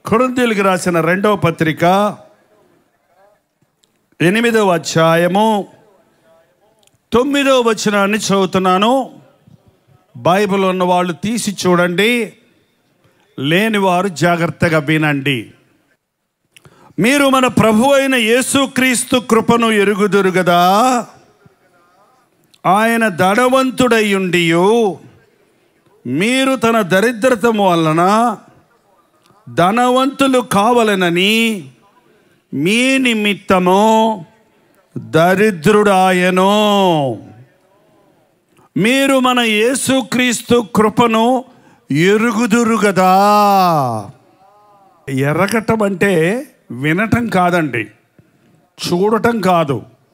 కొరింథీయులకు రాసిన రెండవ పత్రిక ఎనిమిదవ అధ్యాయము తొమ్మిదవ వచనాన్ని చదువుతున్నాను బైబిల్ ఉన్న వాళ్ళు తీసి చూడండి లేని వారు జాగ్రత్తగా వినండి మీరు మన ప్రభు అయిన యేసుక్రీస్తు కృపను ఎరుగుదురు కదా ఆయన ధనవంతుడయ్యుండియు మీరు తన దరిద్రతము వలన ధనవంతులు కావలనని మీ నిమిత్తము దరిద్రుడాయను మీరు మన యేసుక్రీస్తు కృపను ఎరుగుదురు కదా ఎరగటం అంటే వినటం కాదండి చూడటం కాదు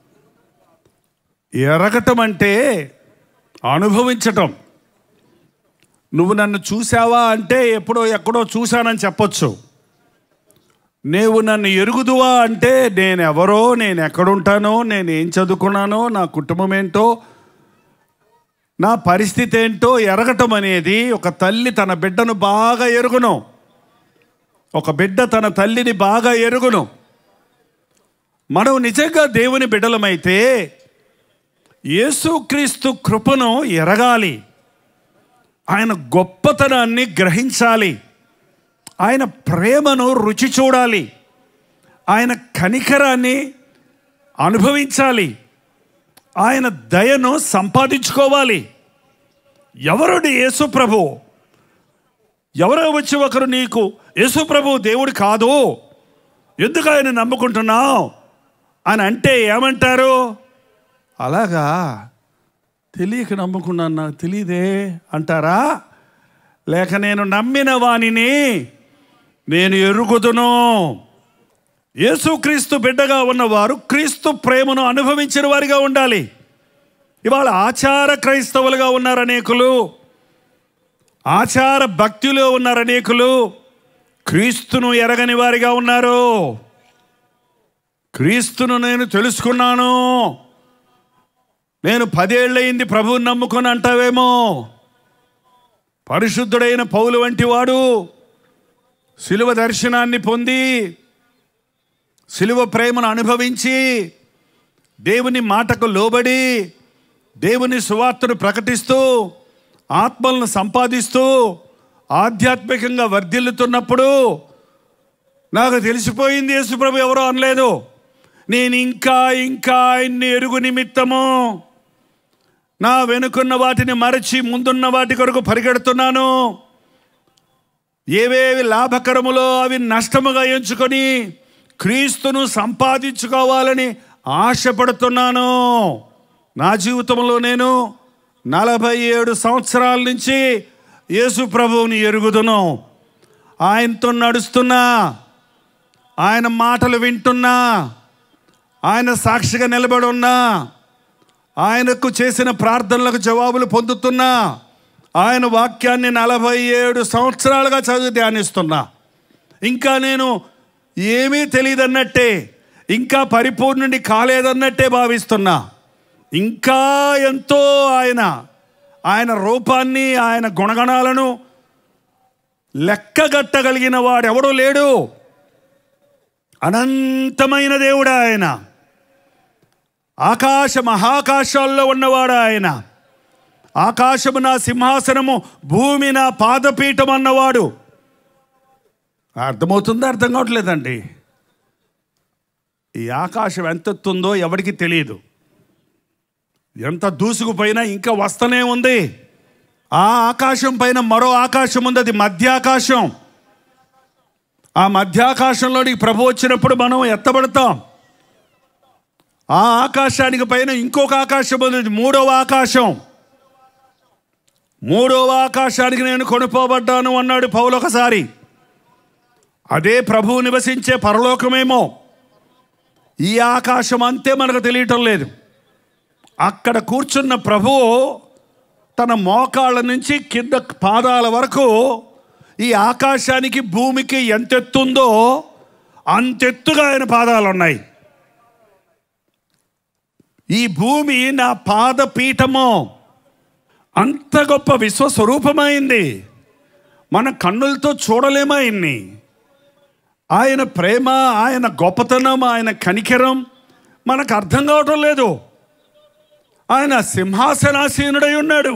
ఎరగటం అంటే అనుభవించటం నువ్వు నన్ను చూసావా అంటే ఎప్పుడో ఎక్కడో చూశానని చెప్పొచ్చు నీవు నన్ను ఎరుగుదువా అంటే నేను ఎవరో నేను ఎక్కడుంటానో నేను ఏం చదువుకున్నానో నా కుటుంబం ఏంటో నా పరిస్థితి ఏంటో ఎరగటం అనేది ఒక తల్లి తన బిడ్డను బాగా ఎరుగును ఒక బిడ్డ తన తల్లిని బాగా ఎరుగును మనం నిజంగా దేవుని బిడ్డలమైతే యేసుక్రీస్తు కృపను ఎరగాలి ఆయన గొప్పతనాన్ని గ్రహించాలి ఆయన ప్రేమను రుచి చూడాలి ఆయన కనికరాన్ని అనుభవించాలి ఆయన దయను సంపాదించుకోవాలి ఎవరుడి యేసు ప్రభు ఎవరో వచ్చి ఒకరు నీకు యేసు ప్రభు దేవుడు కాదు ఎందుకు ఆయన నమ్ముకుంటున్నావు అని అంటే ఏమంటారు అలాగా తెలియక నమ్ముకున్నాను నాకు తెలియదే అంటారా లేక నేను నమ్మిన వానిని నేను ఎరుగుదును యేసుక్రీస్తు బిడ్డగా ఉన్నవారు క్రీస్తు ప్రేమను అనుభవించిన వారిగా ఉండాలి ఇవాళ ఆచార క్రైస్తవులుగా ఉన్నారు అనేకులు ఆచార భక్తిలో ఉన్నారు అనేకులు క్రీస్తును ఎరగని వారిగా ఉన్నారు క్రీస్తును నేను తెలుసుకున్నాను నేను పదేళ్ళయింది ప్రభువుని నమ్ముకొని అంటావేమో పరిశుద్ధుడైన పౌలు వంటి వాడు శిలువ దర్శనాన్ని పొంది శిలువ ప్రేమను అనుభవించి దేవుని మాటకు లోబడి దేవుని సువార్తను ప్రకటిస్తూ ఆత్మలను సంపాదిస్తూ ఆధ్యాత్మికంగా వర్ధిల్లుతున్నప్పుడు నాకు తెలిసిపోయింది యేసుప్రభు ఎవరో అనలేదు నేను ఇంకా ఇంకా ఆయన్ని ఎరుగు నిమిత్తము నా వెనుకున్న వాటిని మరచి ముందున్న వాటి కొరకు పరిగెడుతున్నాను ఏవేవి లాభకరములో అవి నష్టముగా ఎంచుకొని క్రీస్తును సంపాదించుకోవాలని ఆశపడుతున్నాను నా జీవితంలో నేను నలభై ఏడు సంవత్సరాల నుంచి యేసు ప్రభువుని ఎరుగుదును ఆయనతో నడుస్తున్నా ఆయన మాటలు వింటున్నా ఆయన సాక్షిగా నిలబడి ఉన్నా ఆయనకు చేసిన ప్రార్థనలకు జవాబులు పొందుతున్నా ఆయన వాక్యాన్ని నలభై ఏడు సంవత్సరాలుగా చదివి ధ్యానిస్తున్నా ఇంకా నేను ఏమీ తెలియదన్నట్టే ఇంకా పరిపూర్ణుని కాలేదన్నట్టే భావిస్తున్నా ఇంకా ఎంతో ఆయన ఆయన రూపాన్ని ఆయన గుణగణాలను లెక్కగట్టగలిగిన వాడెవడూ లేడు అనంతమైన దేవుడు ఆయన ఆకాశ మహాకాశాల్లో ఉన్నవాడు ఆయన ఆకాశము నా సింహాసనము భూమి నా పాదపీఠం అన్నవాడు అర్థమవుతుందో అర్థం కావట్లేదండి ఈ ఆకాశం ఎంత ఎత్తుందో ఎవరికి తెలియదు ఎంత దూసుకుపోయినా ఇంకా వస్తూనే ఉంది ఆ ఆకాశం పైన మరో ఆకాశం ఉంది అది మధ్యాకాశం ఆ మధ్యాకాశంలోనికి ప్రభు వచ్చినప్పుడు మనం ఎత్తబడతాం ఆ ఆకాశానికి పైన ఇంకొక ఆకాశం ఉంది ఇది మూడవ ఆకాశం మూడవ ఆకాశానికి నేను కొనుపోబడ్డాను అన్నాడు పౌలు ఒకసారి అదే ప్రభువు నివసించే పరలోకమేమో ఈ ఆకాశం అంతే మనకు తెలియటం లేదు అక్కడ కూర్చున్న ప్రభువు తన మోకాళ్ళ నుంచి కింద పాదాల వరకు ఈ ఆకాశానికి భూమికి ఎంతెత్తుందో అంతెత్తుగా ఆయన పాదాలు ఉన్నాయి ఈ భూమి నా పాదపీఠము అంత గొప్ప విశ్వస్వరూపమైంది మన కన్నులతో చూడలేమా ఇన్ని ఆయన ప్రేమ ఆయన గొప్పతనం ఆయన కనికరం మనకు అర్థం కావటం లేదు ఆయన సింహాసనాసీనుడై ఉన్నాడు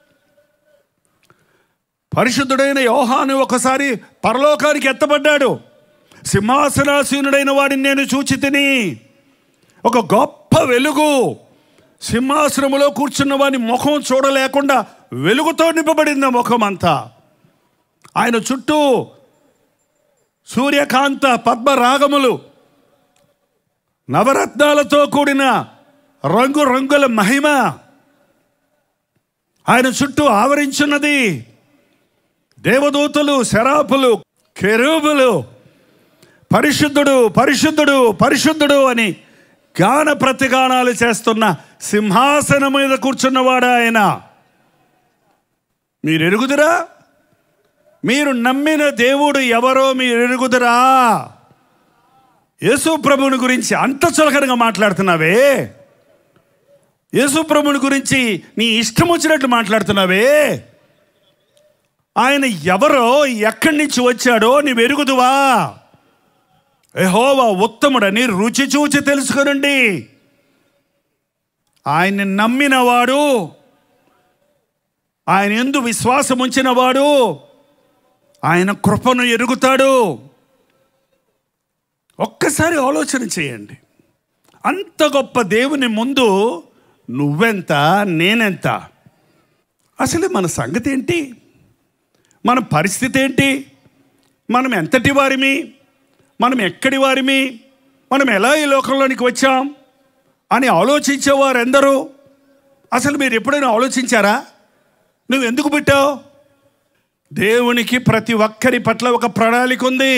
పరిశుద్ధుడైన యోహాను ఒకసారి పరలోకానికి ఎత్తబడ్డాడు సింహాసనాసీనుడైన వాడిని నేను చూచి తిని ఒక గొప్ప వెలుగు సింహాసనములో కూర్చున్న వాని ముఖం చూడలేకుండా వెలుగుతో నింపబడింది ఆ ముఖం అంతా ఆయన చుట్టూ సూర్యకాంత పద్మరాగములు నవరత్నాలతో కూడిన రంగు రంగుల మహిమ ఆయన చుట్టూ ఆవరించున్నది దేవదూతలు శరాపులు కెరూబులు పరిశుద్ధుడు పరిశుద్ధుడు పరిశుద్ధుడు అని గాన ప్రతిగానాలు చేస్తున్న సింహాసనం మీద కూర్చున్నవాడు ఆయన మీరు ఎరుగుదురా మీరు నమ్మిన దేవుడు ఎవరో మీరు ఎరుగుదురా యేసు ప్రభుని గురించి అంత చులకనగా మాట్లాడుతున్నావే యేసు ప్రభుని గురించి నీ ఇష్టం వచ్చినట్లు మాట్లాడుతున్నావే ఆయన ఎవరో ఎక్కడి నుంచి వచ్చాడో నీవు ఎరుగుదువా ఎహోవా ఉత్తముడని రుచి చూచి తెలుసుకునండి ఆయన్ని నమ్మినవాడు ఆయన ఎందు విశ్వాసం ఉంచినవాడు ఆయన కృపను ఎరుగుతాడు ఒక్కసారి ఆలోచన చేయండి అంత గొప్ప దేవుని ముందు నువ్వెంత నేనెంత అసలు మన సంగతి ఏంటి మన పరిస్థితి ఏంటి మనం ఎంతటి వారిమి మనం ఎక్కడి వారిమి మనం ఎలా ఈ లోకంలోనికి వచ్చాం అని ఆలోచించేవారు ఎందరూ అసలు మీరు ఎప్పుడైనా ఆలోచించారా నువ్వు ఎందుకు పుట్టావు దేవునికి ప్రతి ఒక్కరి పట్ల ఒక ప్రణాళిక ఉంది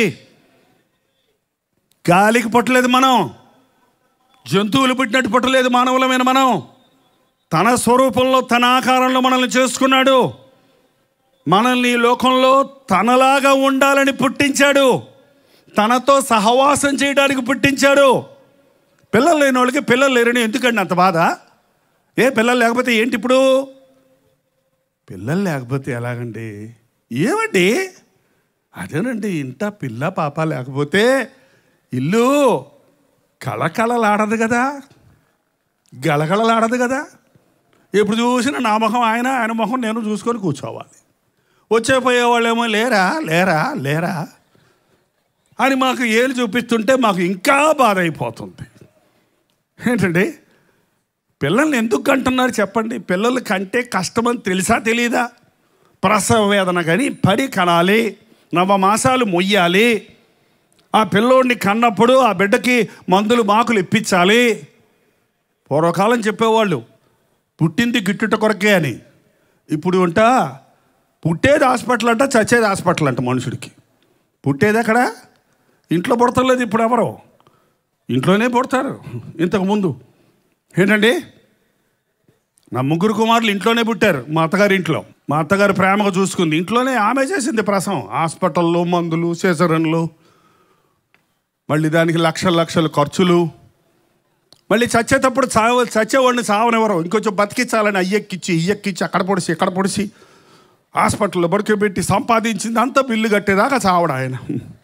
గాలికి పుట్టలేదు మనం జంతువులు పుట్టినట్టు పుట్టలేదు మానవులమైన మనం తన స్వరూపంలో తన ఆకారంలో మనల్ని చేసుకున్నాడు మనల్ని ఈ లోకంలో తనలాగా ఉండాలని పుట్టించాడు తనతో సహవాసం చేయడానికి పుట్టించాడు పిల్లలు లేని వాళ్ళకి పిల్లలు లేరని ఎందుకండి అంత బాధ ఏ పిల్లలు లేకపోతే ఏంటి ఇప్పుడు పిల్లలు లేకపోతే ఎలాగండి ఏమండి అదేనండి ఇంట పిల్ల పాప లేకపోతే ఇల్లు కళకళలాడదు కదా గలగలలాడదు కదా ఎప్పుడు చూసినా నా మొహం ఆయన ఆయన మొహం నేను చూసుకొని కూర్చోవాలి వచ్చే పోయేవాళ్ళేమో లేరా లేరా లేరా అని మాకు ఏలు చూపిస్తుంటే మాకు ఇంకా బాధ అయిపోతుంది ఏంటండి పిల్లల్ని ఎందుకు కంటున్నారు చెప్పండి పిల్లలు కంటే కష్టమని తెలుసా తెలీదా ప్రసవ వేదన కానీ పడి కనాలి నవమాసాలు మొయ్యాలి ఆ పిల్లోడిని కన్నప్పుడు ఆ బిడ్డకి మందులు మాకులు ఇప్పించాలి పూర్వకాలం చెప్పేవాళ్ళు పుట్టింది గిట్టుట కొరకే అని ఇప్పుడు అంట పుట్టేది హాస్పిటల్ అంట చచ్చేది హాస్పిటల్ అంట మనుషుడికి పుట్టేది ఎక్కడ ఇంట్లో పుడతలేదు ఇప్పుడు ఎవరు ఇంట్లోనే పుడతారు ఇంతకుముందు ఏంటండి నా ముగ్గురు కుమారులు ఇంట్లోనే పుట్టారు మా అత్తగారి ఇంట్లో మా అత్తగారు ప్రేమగా చూసుకుంది ఇంట్లోనే ఆమె చేసింది ప్రసవం హాస్పిటల్లో మందులు సేసరన్లు మళ్ళీ దానికి లక్షల లక్షల ఖర్చులు మళ్ళీ చచ్చేటప్పుడు చావ చచ్చేవాడిని చావనివ్వరు ఇంకొంచెం బతికించాలని అయ్యెక్కిచ్చి ఇయ్యెక్కిచ్చి అక్కడ పొడిచి ఇక్కడ పొడిచి హాస్పిటల్లో బడికెబెట్టి సంపాదించింది అంతా బిల్లు కట్టేదాకా చావడు ఆయన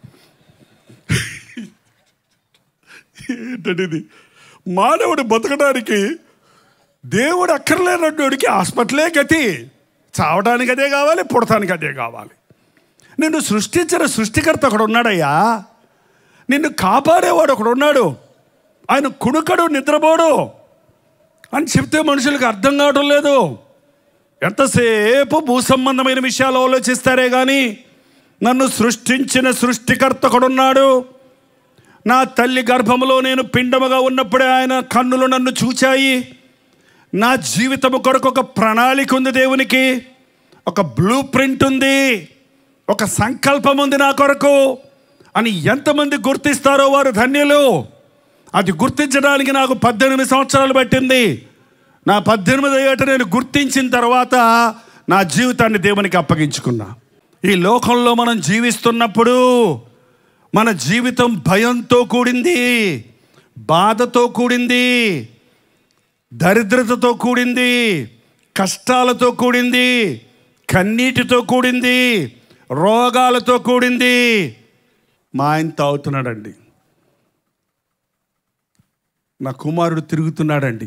ఏంటంటే ఇది మానవుడు బతకడానికి దేవుడు అక్కర్లేనటువంటి హాస్పిటలే గతి చావడానికి అదే కావాలి పుడటానికి అదే కావాలి నిన్ను సృష్టించిన సృష్టికర్త ఒకడు ఉన్నాడయ్యా నిన్ను కాపాడేవాడు ఒకడు ఉన్నాడు ఆయన కుడుకడు నిద్రపోడు అని చెప్తే మనుషులకు అర్థం కావడం లేదు ఎంతసేపు భూ సంబంధమైన విషయాలు ఆలోచిస్తారే కానీ నన్ను సృష్టించిన సృష్టికర్త ఒకడున్నాడు నా తల్లి గర్భములో నేను పిండముగా ఉన్నప్పుడే ఆయన కన్నులు నన్ను చూచాయి నా జీవితము కొరకు ఒక ప్రణాళిక ఉంది దేవునికి ఒక బ్లూ ప్రింట్ ఉంది ఒక సంకల్పం ఉంది నా కొరకు అని ఎంతమంది గుర్తిస్తారో వారు ధన్యులు అది గుర్తించడానికి నాకు పద్దెనిమిది సంవత్సరాలు పట్టింది నా పద్దెనిమిది ఏట నేను గుర్తించిన తర్వాత నా జీవితాన్ని దేవునికి అప్పగించుకున్నా ఈ లోకంలో మనం జీవిస్తున్నప్పుడు మన జీవితం భయంతో కూడింది బాధతో కూడింది దరిద్రతతో కూడింది కష్టాలతో కూడింది కన్నీటితో కూడింది రోగాలతో కూడింది మా ఆయన తాగుతున్నాడండి నా కుమారుడు తిరుగుతున్నాడండి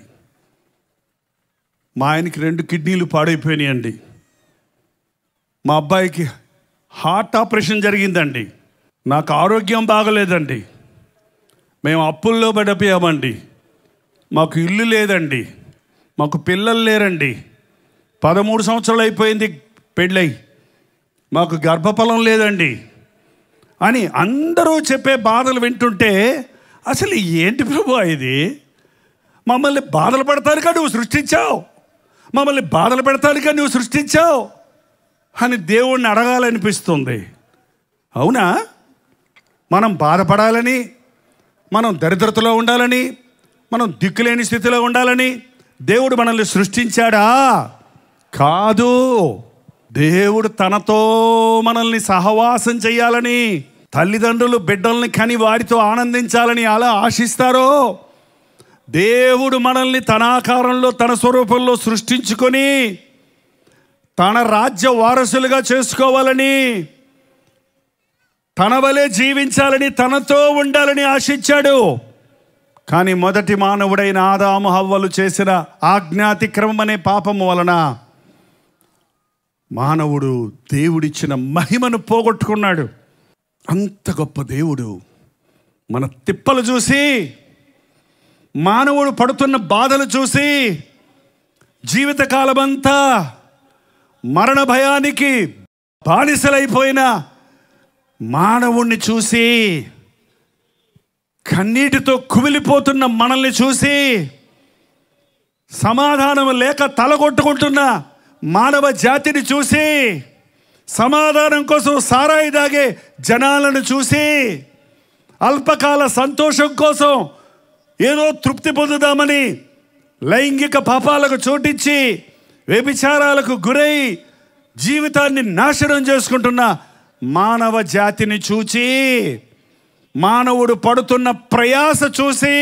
మా ఆయనకి రెండు కిడ్నీలు పాడైపోయినాయండి మా అబ్బాయికి హార్ట్ ఆపరేషన్ జరిగిందండి నాకు ఆరోగ్యం బాగలేదండి మేము అప్పుల్లో పడిపోయామండి మాకు ఇల్లు లేదండి మాకు పిల్లలు లేరండి పదమూడు సంవత్సరాలు అయిపోయింది పెళ్ళై మాకు గర్భఫలం లేదండి అని అందరూ చెప్పే బాధలు వింటుంటే అసలు ఏంటి ప్రభు ఇది మమ్మల్ని బాధలు పడతానుగా నువ్వు సృష్టించావు మమ్మల్ని బాధలు పెడతానుగా నువ్వు సృష్టించావు అని దేవుణ్ణి అడగాలనిపిస్తుంది అవునా మనం బాధపడాలని మనం దరిద్రతలో ఉండాలని మనం దిక్కులేని స్థితిలో ఉండాలని దేవుడు మనల్ని సృష్టించాడా కాదు దేవుడు తనతో మనల్ని సహవాసం చేయాలని తల్లిదండ్రులు బిడ్డల్ని కని వారితో ఆనందించాలని అలా ఆశిస్తారో దేవుడు మనల్ని తన ఆకారంలో తన స్వరూపంలో సృష్టించుకొని తన రాజ్య వారసులుగా చేసుకోవాలని తన వలె జీవించాలని తనతో ఉండాలని ఆశించాడు కానీ మొదటి మానవుడైన ఆదాము హవ్వలు చేసిన ఆజ్ఞాతిక్రమం అనే పాపము వలన మానవుడు దేవుడిచ్చిన మహిమను పోగొట్టుకున్నాడు అంత గొప్ప దేవుడు మన తిప్పలు చూసి మానవుడు పడుతున్న బాధలు చూసి జీవితకాలమంతా మరణ భయానికి బానిసలైపోయిన మానవుణ్ణి చూసి కన్నీటితో కుమిలిపోతున్న మనల్ని చూసి సమాధానం లేక తలగొట్టుకుంటున్న మానవ జాతిని చూసి సమాధానం కోసం సారాయి దాగే జనాలను చూసి అల్పకాల సంతోషం కోసం ఏదో తృప్తి పొందుదామని లైంగిక పాపాలకు చోటిచ్చి వ్యభిచారాలకు గురై జీవితాన్ని నాశనం చేసుకుంటున్న మానవ జాతిని చూచి మానవుడు పడుతున్న ప్రయాస చూసి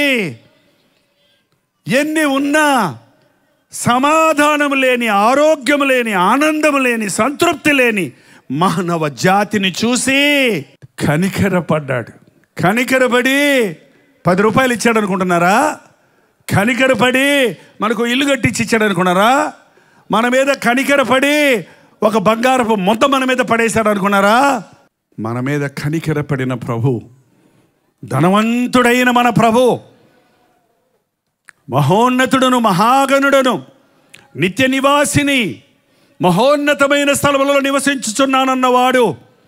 ఎన్ని ఉన్నా సమాధానం లేని ఆరోగ్యం లేని ఆనందం లేని సంతృప్తి లేని మానవ జాతిని చూసి కనికరపడ్డాడు కనికరపడి పది రూపాయలు ఇచ్చాడు అనుకుంటున్నారా కనికరపడి మనకు ఇల్లు కట్టించి ఇచ్చాడు అనుకున్నారా మన మీద కనికరపడి ఒక బంగారపు మొత్తం మన మీద పడేశాడు అనుకున్నారా మన మీద కనికరపడిన ప్రభు ధనవంతుడైన మన ప్రభు మహోన్నతుడను మహాగణుడను నిత్య నివాసిని మహోన్నతమైన స్థలములలో నివసించుచున్నానన్నవాడు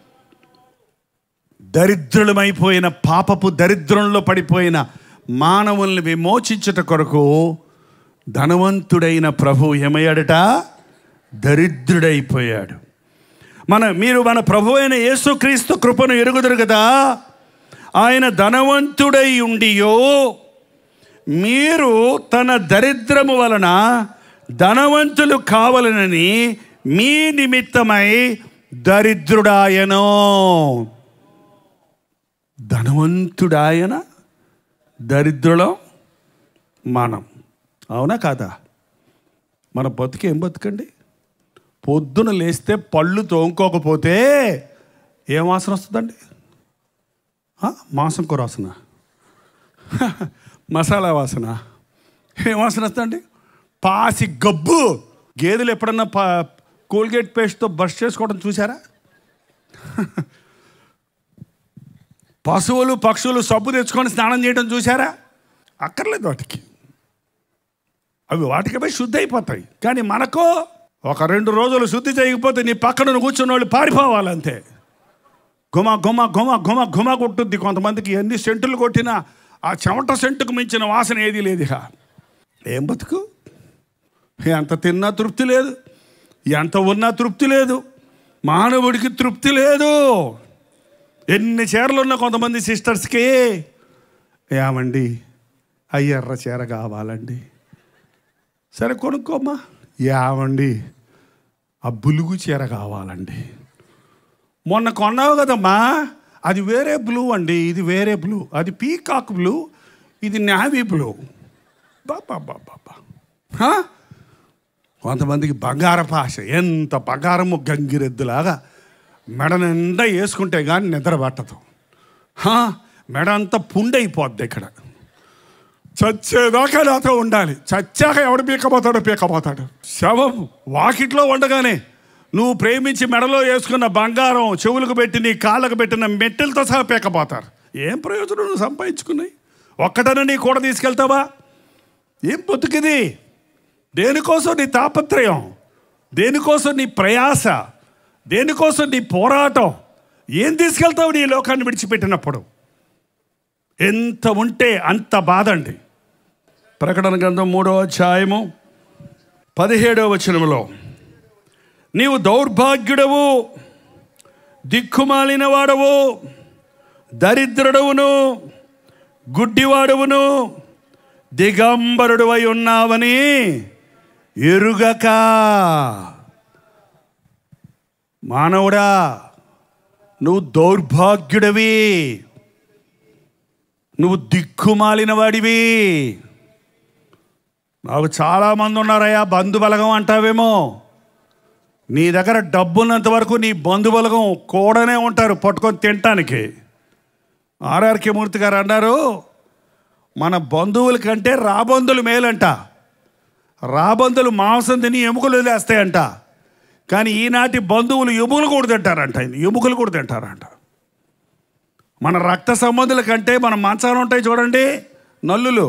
దరిద్రులమైపోయిన పాపపు దరిద్రంలో పడిపోయిన మానవుల్ని విమోచించుట కొరకు ధనవంతుడైన ప్రభు ఏమయ్యాడట దరిద్రుడైపోయాడు మన మీరు మన ప్రభు అయిన యేసుక్రీస్తు కృపను ఎరుగుదురు కదా ఆయన ధనవంతుడై ఉండియో మీరు తన దరిద్రము వలన ధనవంతులు కావాలనని మీ నిమిత్తమై దరిద్రుడాయనో ధనవంతుడాయన దరిద్రులం మనం అవునా కాదా మన బతుకు ఏం బతుకండి పొద్దున లేస్తే పళ్ళు తోముకోకపోతే ఏం వాసన వస్తుందండి ఆ, మాంసం కూర వాసన మసాలా వాసన ఏం వాసన వస్తుందండి పాసి గబ్బు గేదెలు ఎప్పుడన్నా పా కోల్గేట్ పేస్ట్తో బ్రష్ చేసుకోవడం చూసారా పశువులు పక్షులు సబ్బు తెచ్చుకొని స్నానం చేయడం చూసారా అక్కర్లేదు వాటికి అవి వాటికి పోయి శుద్ధి అయిపోతాయి కానీ మనకు ఒక రెండు రోజులు శుద్ధి చేయకపోతే నీ పక్కన కూర్చున్న వాళ్ళు పారిపోవాలంతే గుమ గుమ గుమ గుమ గుమ కొట్టుద్ది కొంతమందికి ఎన్ని సెంటులు కొట్టినా ఆ చెమట సెంటుకు మించిన వాసన ఏది లేదు ఇక ఏం బతుకు ఎంత తిన్నా తృప్తి లేదు ఎంత ఉన్నా తృప్తి లేదు మానవుడికి తృప్తి లేదు ఎన్ని చీరలు ఉన్న కొంతమంది సిస్టర్స్కి ఏమండి అయ్యర్ర చీర కావాలండి సరే కొనుక్కోమ్మా ఏమండి ఆ బులుగు చీర కావాలండి మొన్న కొన్నావు కదమ్మా అది వేరే బ్లూ అండి ఇది వేరే బ్లూ అది పీకాక్ బ్లూ ఇది నావీ బ్లూ బాబా బాబా కొంతమందికి బంగారపు ఆశ ఎంత బంగారము గంగిరెద్దులాగా మెడ నిండా వేసుకుంటే కానీ నిద్ర పట్టదు హా, మెడ అంతా పుండైపోద్ది ఇక్కడ చచ్చేదాకా నాతో ఉండాలి చచ్చాక ఎవడు పీకపోతాడో పీకపోతాడు శవం వాకిట్లో ఉండగానే నువ్వు ప్రేమించి మెడలో వేసుకున్న బంగారం చెవులకు పెట్టి నీ కాళ్ళకు పెట్టిన మెట్టెలతో సహా పీకపోతారు ఏం ప్రయోజనం నువ్వు సంపాదించుకున్నాయి ఒక్కటన నీ కూడా తీసుకెళ్తావా ఏం బతుకిది దేనికోసం నీ తాపత్రయం దేనికోసం నీ ప్రయాస దేనికోసం నీ పోరాటం ఏం తీసుకెళ్తావు నీ లోకాన్ని విడిచిపెట్టినప్పుడు ఎంత ఉంటే అంత బాధ అండి ప్రకటన గ్రంథం మూడో అధ్యాయము పదిహేడవ వచనములో నీవు దౌర్భాగ్యుడవు దిక్కుమాలిన వాడవు దరిద్రుడవును గుడ్డివాడవును దిగంబరుడువై ఉన్నావని ఎరుగక మానవుడా నువ్వు దౌర్భాగ్యుడవి నువ్వు దిక్కుమాలిన వాడివి నాకు చాలామంది ఉన్నారయ్యా బంధుబలగం అంటావేమో నీ దగ్గర డబ్బున్నంత వరకు నీ బంధుబలగం కూడానే ఉంటారు పట్టుకొని తినటానికి ఆర్ఆర్కే మూర్తి గారు అన్నారు మన బంధువుల కంటే రాబందులు మేలంట రాబందులు మాంసం తిని ఎముకలు వదిలేస్తాయంట కానీ ఈనాటి బంధువులు ఎముకలు కూడా తింటారంట ఎముకలు కూడా తింటారంట మన రక్త సంబంధుల కంటే మన మంచాలు ఉంటాయి చూడండి నల్లులు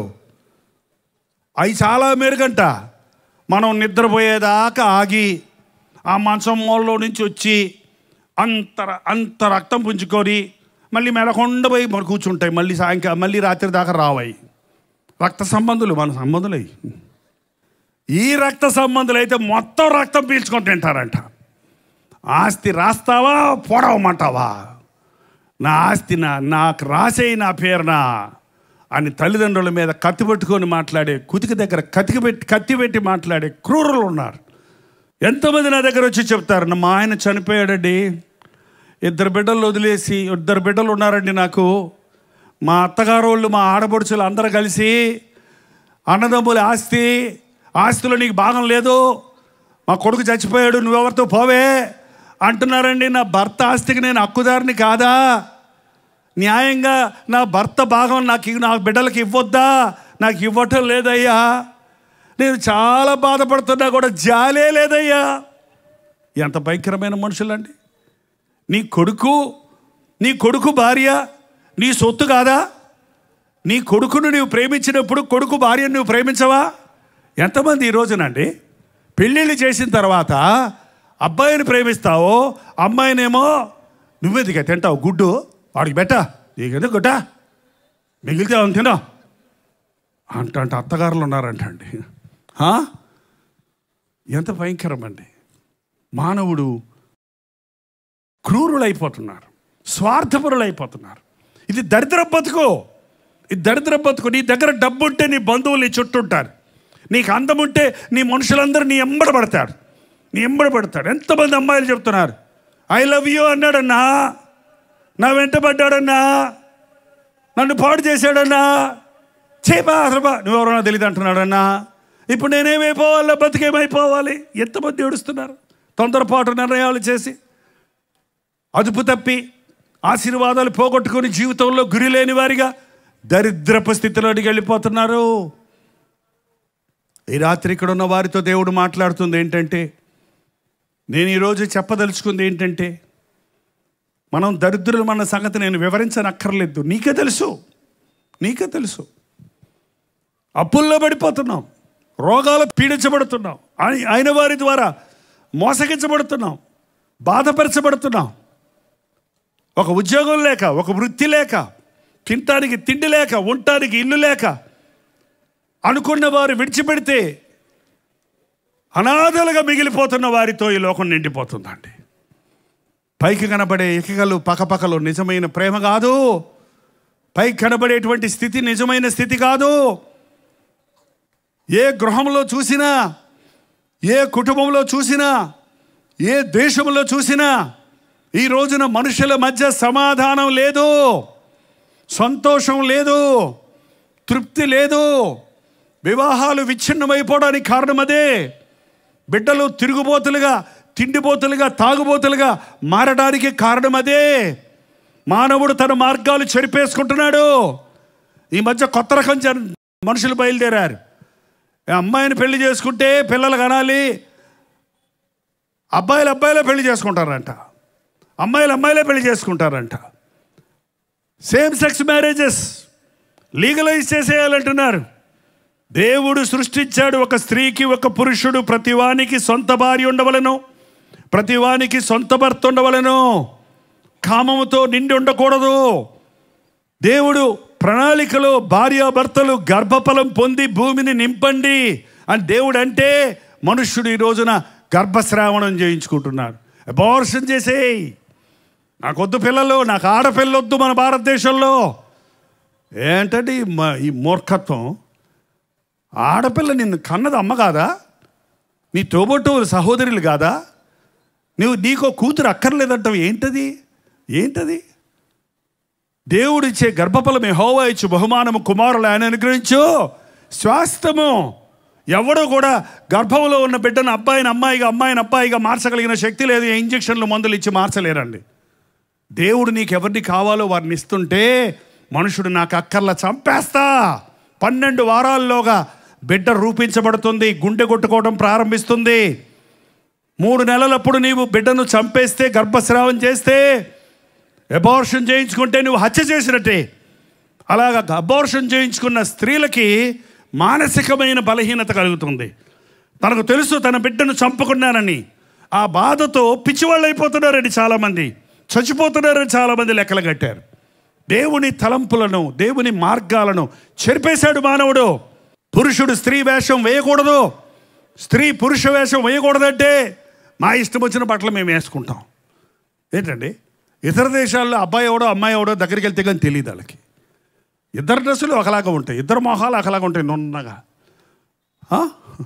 అవి చాలా మెరుగంట మనం నిద్రపోయేదాకా ఆగి ఆ మంచం మూలలో నుంచి వచ్చి అంత ర- అంత రక్తం పుంజుకొని మళ్ళీ మెడకొండ పోయి మరి కూర్చుంటాయి మళ్ళీ సాయంకాలం మళ్ళీ రాత్రి దాకా రావాయి రక్త సంబంధులు మన సంబంధులు అవి ఈ రక్త సంబంధులు అయితే మొత్తం రక్తం పీల్చుకొని తింటారంట ఆస్తి రాస్తావా పొడవమంటావా నా ఆస్తి నా నాకు రాసేయి నా పేరునా అని తల్లిదండ్రుల మీద కత్తి పట్టుకొని మాట్లాడే కుతికి దగ్గర కత్తికి పెట్టి కత్తి పెట్టి మాట్లాడే క్రూరులు ఉన్నారు ఎంతమంది నా దగ్గర వచ్చి చెప్తారు నా మా ఆయన చనిపోయాడండి ఇద్దరు బిడ్డలు వదిలేసి ఇద్దరు బిడ్డలు ఉన్నారండి నాకు మా అత్తగారు వాళ్ళు మా ఆడపడుచులు అందరూ కలిసి అన్నదమ్ముల ఆస్తి ఆస్తిలో నీకు భాగం లేదు మా కొడుకు చచ్చిపోయాడు నువ్వెవరితో పోవే అంటున్నారండి నా భర్త ఆస్తికి నేను హక్కుదారిని కాదా న్యాయంగా నా భర్త భాగం నాకు ఇవ్వ- నా బిడ్డలకి ఇవ్వొద్దా నాకు ఇవ్వటం లేదయ్యా నేను చాలా బాధపడుతున్నా కూడా జాలే లేదయ్యా ఎంత భయంకరమైన మనుషులండి నీ కొడుకు నీ కొడుకు భార్య నీ సొత్తు కాదా నీ కొడుకును నువ్వు ప్రేమించినప్పుడు కొడుకు భార్యను నువ్వు ప్రేమించవా ఎంతమంది ఈ రోజునండి పెళ్ళిళ్ళు చేసిన తర్వాత అబ్బాయిని ప్రేమిస్తావో అమ్మాయినేమో నువ్వెదిగా తింటావు గుడ్డు వాడికి బెట్ట నీకెందుకు గుడ్డ మిగిలితే అవును తినో అంట అంటే అత్తగారులు ఉన్నారంటండి హా? ఎంత భయంకరం అండి మానవుడు క్రూరులైపోతున్నారు స్వార్థపరులైపోతున్నారు ఇది దరిద్ర బతుకు ఇది దరిద్ర బతుకు నీ దగ్గర డబ్బు ఉంటే నీ బంధువులు నీ చుట్టూ ఉంటారు నీకు అందం ఉంటే నీ మనుషులందరూ నీ ఎంబడ పడతారు నీ ఎంబడ పడతాడు ఎంతమంది అమ్మాయిలు చెప్తున్నారు ఐ లవ్ యూ అన్నాడన్నా నా వెంట పడ్డాడన్నా నన్ను పాడు చేశాడన్నా చేపా అసలు బా నువ్వెవరన్నా తెలియదు అంటున్నాడన్నా ఇప్పుడు నేనేమైపోవాలా బతికేమైపోవాలి ఎంతమంది ఏడుస్తున్నారు తొందరపాటు నిర్ణయాలు చేసి అదుపు తప్పి ఆశీర్వాదాలు పోగొట్టుకుని జీవితంలో గురి లేని వారిగా దరిద్రపు స్థితిలోనికి వెళ్ళిపోతున్నారు ఈ రాత్రి ఇక్కడ ఉన్న వారితో దేవుడు మాట్లాడుతుంది ఏంటంటే నేను ఈరోజు చెప్పదలుచుకుంది ఏంటంటే మనం దరిద్రులు మన సంగతి నేను వివరించనక్కర్లేదు నీకే తెలుసు నీకే తెలుసు అప్పుల్లో పడిపోతున్నాం రోగాలు పీడించబడుతున్నాం ఆయ- అయిన వారి ద్వారా మోసగించబడుతున్నాం బాధపరచబడుతున్నాం ఒక ఉద్యోగం లేక ఒక వృత్తి లేక తినటానికి తిండి లేక ఉండటానికి ఇల్లు లేక అనుకున్న వారు విడిచిపెడితే అనాథలుగా మిగిలిపోతున్న వారితో ఈ లోకం నిండిపోతుందండి పైకి కనబడే ఇకకలు పకపకలు నిజమైన ప్రేమ కాదు పైకి కనబడేటువంటి స్థితి నిజమైన స్థితి కాదు ఏ గృహంలో చూసినా ఏ కుటుంబంలో చూసినా ఏ దేశంలో చూసినా ఈ రోజున మనుషుల మధ్య సమాధానం లేదు సంతోషం లేదు తృప్తి లేదు వివాహాలు విచ్ఛిన్నమైపోవడానికి కారణం అదే బిడ్డలు తిరుగుబోతులుగా తిండిపోతులుగా తాగుబోతులుగా మారడానికి కారణం అదే మానవుడు తన మార్గాలు చెరిపేసుకుంటున్నాడు ఈ మధ్య కొత్త రకం జన మనుషులు బయలుదేరారు ఈ అమ్మాయిని పెళ్లి చేసుకుంటే పిల్లలు కనాలి అబ్బాయిలు అబ్బాయిలే పెళ్లి చేసుకుంటారంట అమ్మాయిలు అమ్మాయిలే పెళ్లి చేసుకుంటారంట సేమ్ సెక్స్ మ్యారేజెస్ లీగలైజ్ చేసేయాలంటున్నారు దేవుడు సృష్టించాడు ఒక స్త్రీకి ఒక పురుషుడు ప్రతివానికి సొంత భార్య ఉండవలను ప్రతివానికి సొంత భర్త ఉండవలను కామముతో నిండి ఉండకూడదు దేవుడు ప్రణాళికలో భార్యాభర్తలు గర్భఫలం పొంది భూమిని నింపండి అని దేవుడు అంటే మనుష్యుడు ఈ రోజున గర్భశ్రావణం చేయించుకుంటున్నాడు అబార్షన్ చేసేయి నాకొద్దు పిల్లలు నాకు ఆడపిల్లొద్దు మన భారతదేశంలో ఏంటంటే ఈ మ- ఈ మూర్ఖత్వం ఆడపిల్ల నిన్ను కన్నది అమ్మ కాదా నీ తోబొట్టువులు సహోదరులు కాదా నువ్వు నీకో కూతురు అక్కర్లేదంటావు ఏంటది ఏంటది దేవుడు ఇచ్చే గర్భఫలం హోవా ఇచ్చు బహుమానము కుమారులు ఆయన అనుగ్రహించు స్వాస్థ్యము ఎవడు కూడా గర్భంలో ఉన్న బిడ్డను అబ్బాయిని అమ్మాయిగా అమ్మాయిని అబ్బాయిగా మార్చగలిగిన శక్తి లేదు ఈ ఇంజక్షన్లు మందులు ఇచ్చి మార్చలేరండి దేవుడు నీకు ఎవరిని కావాలో వారిని ఇస్తుంటే మనుషుడు నాకు అక్కర్లా చంపేస్తా పన్నెండు వారాల్లోగా బిడ్డ రూపించబడుతుంది గుండె కొట్టుకోవడం ప్రారంభిస్తుంది మూడు నెలలప్పుడు నీవు బిడ్డను చంపేస్తే గర్భస్రావం చేస్తే అబార్షన్ చేయించుకుంటే నువ్వు హత్య చేసినట్టే అలాగా అబార్షన్ చేయించుకున్న స్త్రీలకి మానసికమైన బలహీనత కలుగుతుంది తనకు తెలుసు తన బిడ్డను చంపుకున్నానని ఆ బాధతో పిచ్చివాళ్ళు అయిపోతున్నారని చాలామంది చచ్చిపోతున్నారని చాలామంది లెక్కలు కట్టారు దేవుని తలంపులను దేవుని మార్గాలను చెరిపేశాడు మానవుడు పురుషుడు స్త్రీ వేషం వేయకూడదు స్త్రీ పురుష వేషం వేయకూడదంటే మా ఇష్టం వచ్చిన బట్టలు మేము వేసుకుంటాం ఏంటండి ఇతర దేశాల్లో అబ్బాయి ఎవడో అమ్మాయి ఎవడో దగ్గరికి వెళ్తే కానీ తెలియదు వాళ్ళకి ఇద్దరు డ్రెస్సులు ఒకలాగా ఉంటాయి ఇద్దరు మొహాలు ఒకలాగా ఉంటాయి నున్నగా ఆ?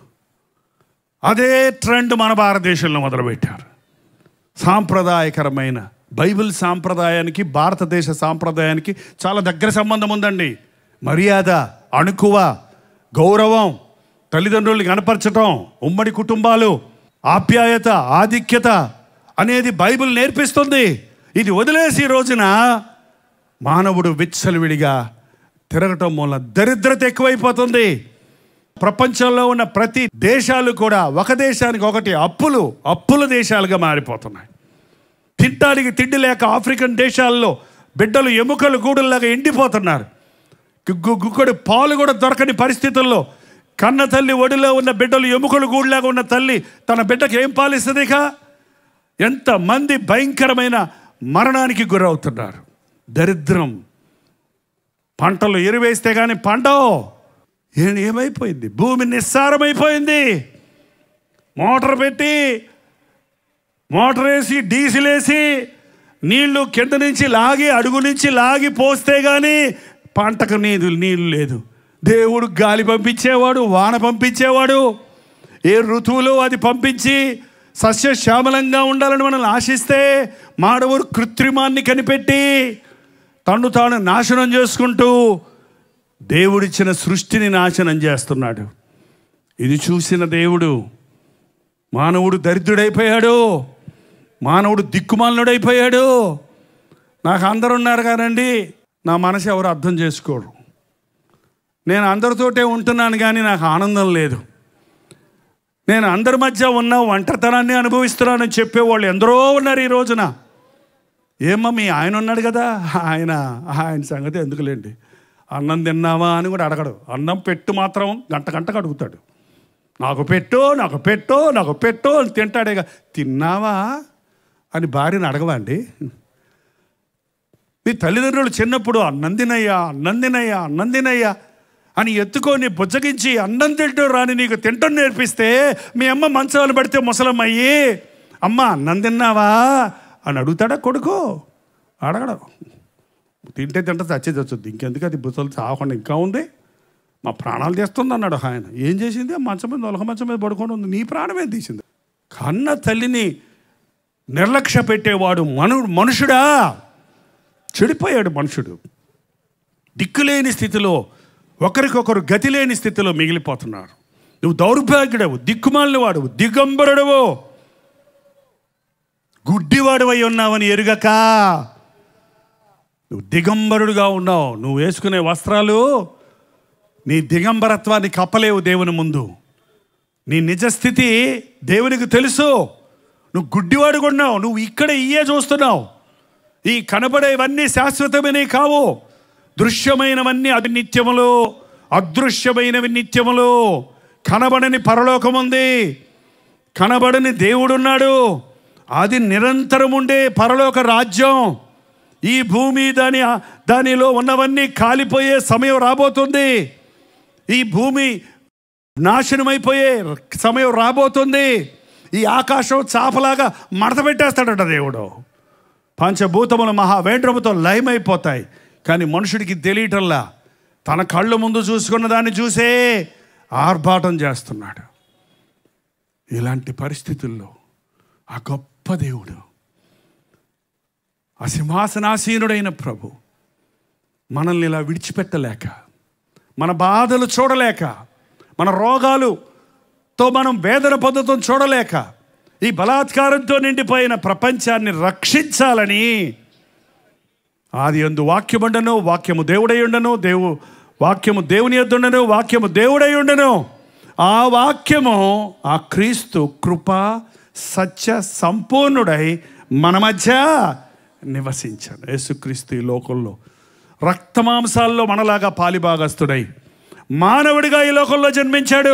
అదే ట్రెండ్ మన భారతదేశంలో మొదలుపెట్టారు సాంప్రదాయకరమైన బైబిల్ సాంప్రదాయానికి భారతదేశ సాంప్రదాయానికి చాలా దగ్గర సంబంధం ఉందండి మర్యాద అణుకువ గౌరవం తల్లిదండ్రుల్ని కనపరచటం ఉమ్మడి కుటుంబాలు ఆప్యాయత ఆధిక్యత అనేది బైబిల్ నేర్పిస్తుంది ఇది వదిలేసి ఈ రోజున మానవుడు విచ్చలవిడిగా తిరగటం మూల దరిద్రత ఎక్కువైపోతుంది ప్రపంచంలో ఉన్న ప్రతి దేశాలు కూడా ఒక దేశానికి ఒకటి అప్పులు అప్పుల దేశాలుగా మారిపోతున్నాయి తింటానికి తిండి లేక ఆఫ్రికన్ దేశాల్లో బిడ్డలు ఎముకలు గూడుల్లాగా ఎండిపోతున్నారు గు- గుక్కడి పాలు కూడా దొరకని పరిస్థితుల్లో కన్న తల్లి ఒడిలో ఉన్న బిడ్డలు ఎముకలు గూడులాగా ఉన్న తల్లి తన బిడ్డకి ఏం పాలిస్తుంది ఇక ఎంతమంది భయంకరమైన మరణానికి గురవుతున్నారు దరిద్రం పంటలు ఎరువేస్తే కానీ పండవు ఏ- ఏమైపోయింది భూమి నిస్సారమైపోయింది మోటార్ పెట్టి మోటార్ వేసి డీజిల్ వేసి నీళ్లు కింద నుంచి లాగి అడుగు నుంచి లాగి పోస్తే కానీ పంటకు నీరు నీళ్ళు లేదు దేవుడు గాలి పంపించేవాడు వాన పంపించేవాడు ఏ ఋతువులో అది పంపించి సస్యశ్యామలంగా ఉండాలని మనల్ని ఆశిస్తే మానవుడు కృత్రిమాన్ని కనిపెట్టి తను తాను నాశనం చేసుకుంటూ దేవుడిచ్చిన సృష్టిని నాశనం చేస్తున్నాడు ఇది చూసిన దేవుడు మానవుడు దరిద్రుడైపోయాడు మానవుడు దిక్కుమాలనుడైపోయాడు నాకు అందరు ఉన్నారు కానండి నా మనసు ఎవరు అర్థం చేసుకోరు నేను అందరితోటే ఉంటున్నాను కానీ నాకు ఆనందం లేదు నేను అందరి మధ్య ఉన్న ఒంటరితనాన్ని అనుభవిస్తున్నానని చెప్పేవాళ్ళు ఎందరో ఉన్నారు ఈ రోజున ఏమ్మా మీ ఆయన ఉన్నాడు కదా ఆయన ఆయన సంగతి ఎందుకులేండి అన్నం తిన్నావా అని కూడా అడగడు అన్నం పెట్టు మాత్రం గంట గంటకు అడుగుతాడు నాకు పెట్టు నాకు పెట్టు నాకు పెట్టు అని తింటాడేగా తిన్నావా అని భార్యను అడగవా అండి మీ తల్లిదండ్రులు చిన్నప్పుడు అన్నం తినయ్యా అన్నం తినయ్యా అన్నం తినయ్యా అని ఎత్తుకొని బుజ్జగించి అన్నం తింటూ రాని నీకు తింటం నేర్పిస్తే మీ అమ్మ మంచాలు పడితే ముసలమ్మ అయ్యి అమ్మ అన్నం తిన్నావా అని అడుగుతాడా కొడుకు అడగడం తింటే తింటే చచ్చి చచ్చుద్ది ఇంకెందుకు అది బుసలు చావకుండా ఇంకా ఉంది మా ప్రాణాలు తీస్తుంది అన్నాడు ఆయన ఏం చేసింది ఆ మంచం మీద ఒలక మంచం మీద పడుకొని ఉంది నీ ప్రాణమే తీసింది కన్న తల్లిని నిర్లక్ష్య పెట్టేవాడు మను మనుషుడా చెడిపోయాడు మనుషుడు దిక్కులేని స్థితిలో ఒకరికొకరు గతి లేని స్థితిలో మిగిలిపోతున్నారు నువ్వు దౌర్భాగ్యుడవు దిక్కుమాలిన వాడు దిగంబరుడవు గుడ్డివాడువై ఉన్నావని ఎరుగక నువ్వు దిగంబరుడుగా ఉన్నావు నువ్వు వేసుకునే వస్త్రాలు నీ దిగంబరత్వాన్ని కప్పలేవు దేవుని ముందు నీ నిజస్థితి దేవునికి తెలుసు నువ్వు గుడ్డివాడు కొన్నావు నువ్వు ఇక్కడ ఇయే చూస్తున్నావు ఈ కనబడేవన్నీ శాశ్వతమైనవి కావు దృశ్యమైనవన్నీ అది నిత్యములు అదృశ్యమైనవి నిత్యములు కనబడని పరలోకం ఉంది కనబడని దేవుడున్నాడు అది నిరంతరం ఉండే పరలోక రాజ్యం ఈ భూమి దాని దానిలో ఉన్నవన్నీ కాలిపోయే సమయం రాబోతుంది ఈ భూమి నాశనమైపోయే సమయం రాబోతుంది ఈ ఆకాశం చాపలాగా మడత పెట్టేస్తాడట దేవుడు పంచభూతములు మహావేంద్రముతో లయమైపోతాయి కానీ మనుషుడికి తెలియటల్లా తన కళ్ళు ముందు చూసుకున్న దాన్ని చూసే ఆర్భాటం చేస్తున్నాడు ఇలాంటి పరిస్థితుల్లో ఆ గొప్ప దేవుడు ఆ సింహాసనాసీనుడైన ప్రభు మనల్ని ఇలా విడిచిపెట్టలేక మన బాధలు చూడలేక మన రోగాలుతో మనం వేదన పొందతం చూడలేక ఈ బలాత్కారంతో నిండిపోయిన ప్రపంచాన్ని రక్షించాలని ఆది ఎందు వాక్యముండను వాక్యము దేవుడై ఉండను దేవు వాక్యము దేవుని ఎద్దుండను వాక్యము దేవుడై ఉండను ఆ వాక్యము ఆ క్రీస్తు కృప సత్య సంపూర్ణుడై మన మధ్య నివసించాడు యేసుక్రీస్తు ఈ లోకంలో రక్తమాంసాల్లో మనలాగా పాలిభాగస్తుడై మానవుడిగా ఈ లోకంలో జన్మించాడు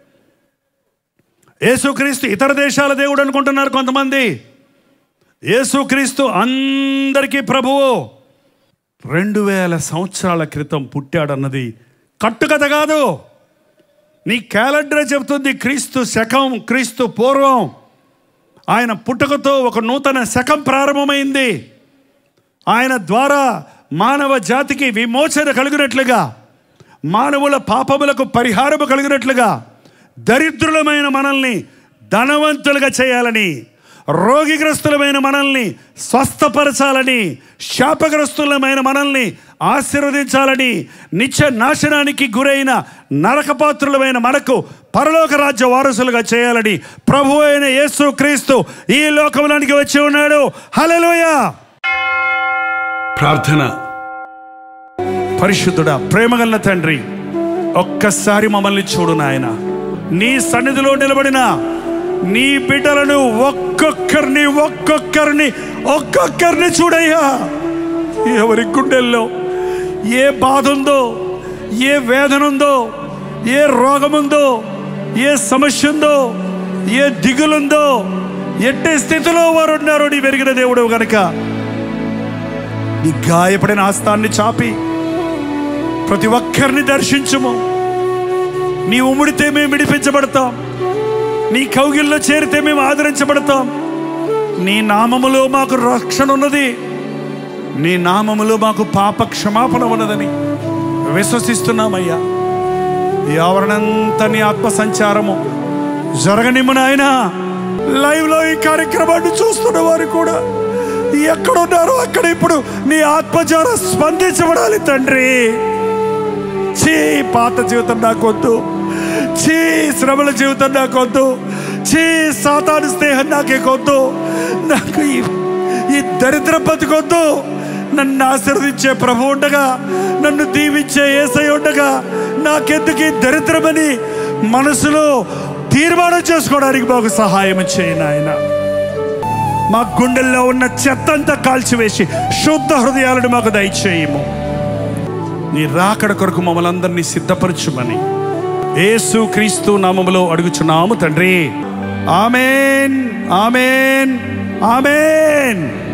యేసుక్రీస్తు ఇతర దేశాల దేవుడు అనుకుంటున్నారు కొంతమంది యేసుక్రీస్తు అందరికీ ప్రభువు రెండు వేల సంవత్సరాల క్రితం పుట్టాడన్నది కట్టుకథ కాదు నీ క్యాలెండర్ చెబుతుంది క్రీస్తు శకం క్రీస్తు పూర్వం ఆయన పుట్టుకతో ఒక నూతన శకం ప్రారంభమైంది ఆయన ద్వారా మానవ జాతికి విమోచన కలిగినట్లుగా మానవుల పాపములకు పరిహారము కలిగినట్లుగా దరిద్రులమైన మనల్ని ధనవంతులుగా చేయాలని రోగిగ్రస్తులమైన మనల్ని స్వస్థపరచాలని శాపగ్రస్తులమైన మనల్ని ఆశీర్వదించాలని నిత్య నాశనానికి గురైన నరకపాత్రులమైన మనకు పరలోక రాజ్య వారసులుగా చేయాలని ప్రభు అయిన యేసు క్రీస్తు ఈ లోకంలోనికి వచ్చి ఉన్నాడు హలలోయ ప్రార్థన పరిశుద్ధుడా ప్రేమగల తండ్రి ఒక్కసారి మమ్మల్ని చూడు నాయన నీ సన్నిధిలో నిలబడిన నీ బిడ్డలను ఒక్కొక్కరిని ఒక్కొక్కరిని ఒక్కొక్కరిని చూడయ్యా ఎవరి గుండెల్లో ఏ బాధ ఉందో ఏ వేదన ఉందో ఏ రోగముందో ఏ సమస్య ఉందో ఏ దిగులుందో ఎట్టే స్థితిలో వారు ఉన్నారో నీ వెరిగిన దేవుడు గనక నీ గాయపడిన హస్తాన్ని చాపి ప్రతి ఒక్కరిని దర్శించుము నీ ఉమ్మిడితే మేము విడిపించబడతాం నీ కౌగిల్లో చేరితే మేము ఆదరించబడతాం నీ నామములో మాకు రక్షణ ఉన్నది నీ నామములో మాకు పాప క్షమాపణ ఉన్నదని విశ్వసిస్తున్నామయ్యా ఈ ఆవరణంతా నీ ఆత్మ సంచారము జరగనిమ్ము నాయన లైవ్లో ఈ కార్యక్రమాన్ని చూస్తున్న వారు కూడా ఎక్కడున్నారో అక్కడ ఇప్పుడు నీ ఆత్మచార స్పందించబడాలి తండ్రి చీ పాత జీవితం నాకొద్దు చీ శ్రమల జీవితం నాకొద్దు చీ సాతాను స్నేహం నాకేకొద్దు నాకు ఈ ఈ దరిద్ర బతికొద్దు నన్ను ఆశీర్వదించే ప్రభు ఉండగా నన్ను దీవించే ఏసై ఉండగా నాకెందుకు ఈ దరిద్రమని మనసులో తీర్మానం చేసుకోవడానికి మాకు సహాయం చేయను ఆయన మా గుండెల్లో ఉన్న చెత్తంతా కాల్చివేసి శుద్ధ హృదయాలను మాకు దయచేయము నీ రాకడ కొరకు మమ్మల్ని అందరినీ సిద్ధపరచుమని యేసు క్రీస్తు నామములో అడుగుచున్నాము తండ్రి ఆమెన్ ఆమెన్ ఆమెన్